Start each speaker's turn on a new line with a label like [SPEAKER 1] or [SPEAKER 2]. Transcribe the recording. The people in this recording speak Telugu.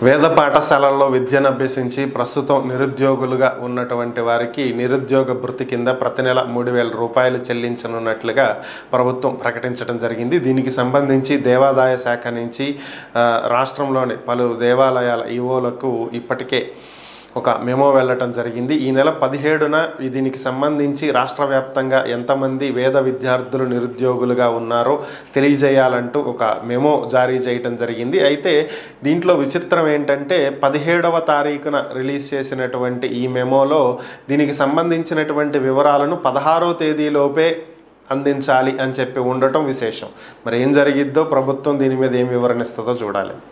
[SPEAKER 1] వేద పాఠశాలల్లో విద్యను అభ్యసించి ప్రస్తుతం నిరుద్యోగులుగా ఉన్నటువంటి వారికి నిరుద్యోగ భృతి కింద ప్రతి నెల మూడు వేల రూపాయలు చెల్లించనున్నట్లుగా ప్రభుత్వం ప్రకటించడం జరిగింది దీనికి సంబంధించి దేవాదాయ శాఖ నుంచి ఆ, రాష్ట్రంలోని పలు దేవాలయాల ఈవోలకు ఇప్పటికే ఒక మెమో వెళ్ళటం జరిగింది ఈ నెల పదిహేడున ఈ దీనికి సంబంధించి రాష్ట్ర వ్యాప్తంగా ఎంతమంది వేద విద్యార్థులు నిరుద్యోగులుగా ఉన్నారో తెలియజేయాలంటూ ఒక మెమో జారీ చేయటం జరిగింది అయితే దీంట్లో విచిత్రం ఏంటంటే పదిహేడవ తారీఖున రిలీజ్ చేసినటువంటి ఈ మెమోలో దీనికి సంబంధించినటువంటి వివరాలను పదహారో తేదీలోపే అందించాలి అని చెప్పి ఉండటం విశేషం మరి ఏం జరిగిద్దో ప్రభుత్వం దీని మీద ఏం వివరణ ఇస్తుందో చూడాలి